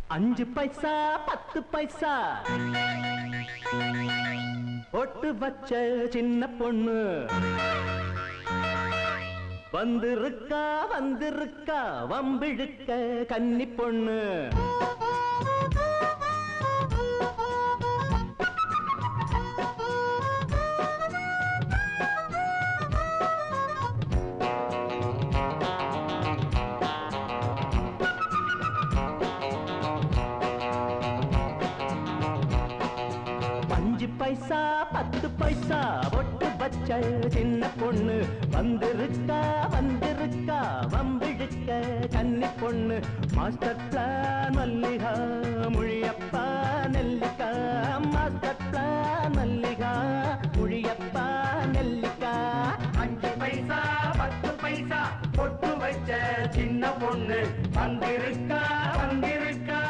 அஞ்சு பைசா பத்து பைசா ஒட்டு வச்ச சின்ன பொண்ணு வந்திருக்கா வந்திருக்கா வம்பிழுக்க கன்னி பொண்ணு அஞ்சு பைசா பத்து பைசா ஒட்டு பச்ச சின்ன பொண்ணு வந்திருக்கா வந்திருக்கா வம்பிழுக்க கன்னி பொண்ணு மாஸ்டர் பிளான் மல்லிகா முழியப்பா நெல்லிக்கா மாஸ்டர் பிளான் மல்லிகா முழியப்பா நெல்லிக்கா அஞ்சு பைசா பத்து பைசா பொட்டு வச்ச சின்ன பொண்ணு வந்திருக்கா வந்திருக்கா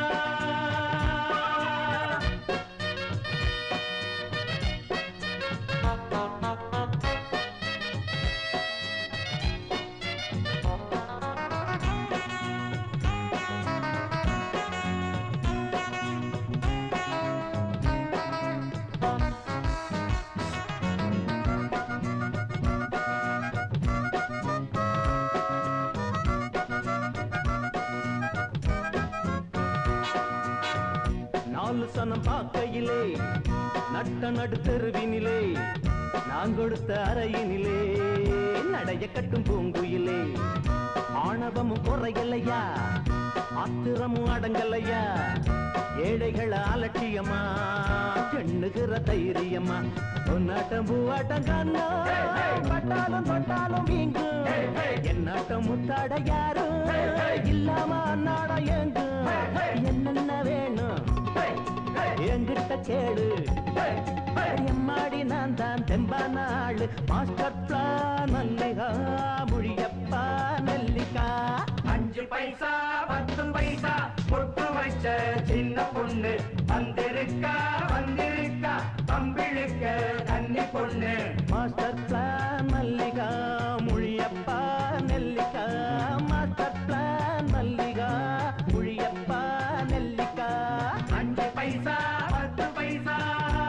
நாலு சனம் பார்க்கையிலே நட்ட நடு தெருவினிலே நான் கொடுத்த அறையினிலே நடைய கட்டும் பூங்குயிலே ஆணவமும் குறையலையா ஆத்திரமும் அடங்கலையா ஏழைகள் அலட்சியமா எண்ணுகிற தைரியமா பொன்னாட்டம் பூவாட்டம் கண்ணா பட்டாலும் தொட்டாலும் வீங்கும் என்னாட்டம் முத்தாட யாரும் இல்லாம அன்னாட எங்கும் என்னென்ன வேணும் என்கிட்ட கேளு எம்மாடி நான் தான் தெம்பான ஆளு மாஸ்டர் பிளான் மல்லிகா முழியப்பா நெல்லிக்கா அஞ்சு பைசா பத்து பைசா பொட்டு வச்ச சின்ன பொண்ணு வந்திருக்கா வந்திருக்கா பம்பிழுக்க தண்ணி பொண்ணு மாஸ்டர் பிளான் மல்லிகா முழியப்பா நெல்லிக்கா மாஸ்டர் பிளான் மல்லிகா முழியப்பா நெல்லிக்கா அஞ்சு பைசா பத்து பைசா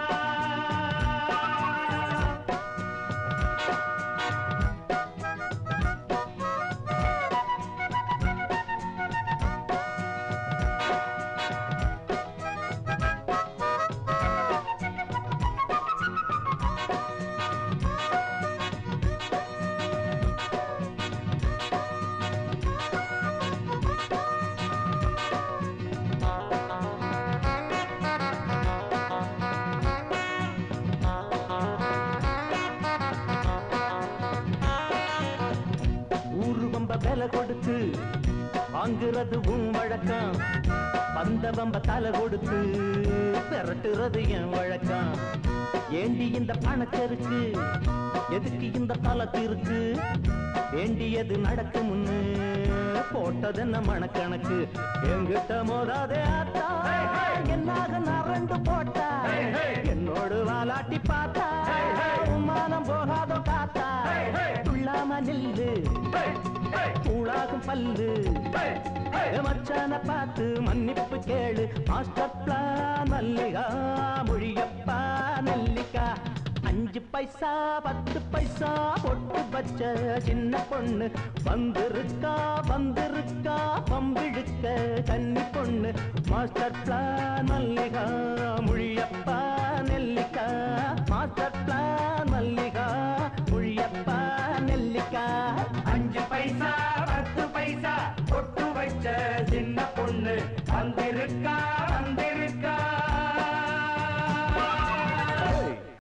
ஊரு வம்ப விலை கொடுத்து வாங்குறது உன் வழக்கம் வந்த வம்ப தலை கொடுத்து பெரட்டுறது என் வழக்கம் ஏண்டி இந்த பணச்சருக்கு எதுக்கு இந்த தலத்திருக்கு வேண்டியது நடக்கும்னு போட்டதென்ன மனக்கணக்கு எங்கிட்ட மோதாதே ஆத்தா என்னாக நரண்டு போட்டா என்னோடு வாலாட்டி பார்த்தா உமானம் போகாதோ காத்தா துள்ளாம நில்லு கூழாகும் பல்லு மச்சான பார்த்து மன்னிப்பு கேளு மாஸ்டர் பிளான் மல்லிகா மொழியப்பா நெல்லிக்கா அஞ்சு பைசா பத்து பைசா பொட்டு வச்ச சின்ன பொண்ணு வந்திருக்கா வந்திருக்கா பம்பிழுக்க கன்னி பொண்ணு மாஸ்டர் பிளான் மல்லிகா மொழியப்பா நெல்லிக்கா மாஸ்டர் பிளான் மல்லிகா மொழியப்பா நெல்லிக்கா அஞ்சு பைசா பத்து பைசா பொட்டு வச்ச சின்ன பொண்ணு வந்திருக்கா வந்திருக்கா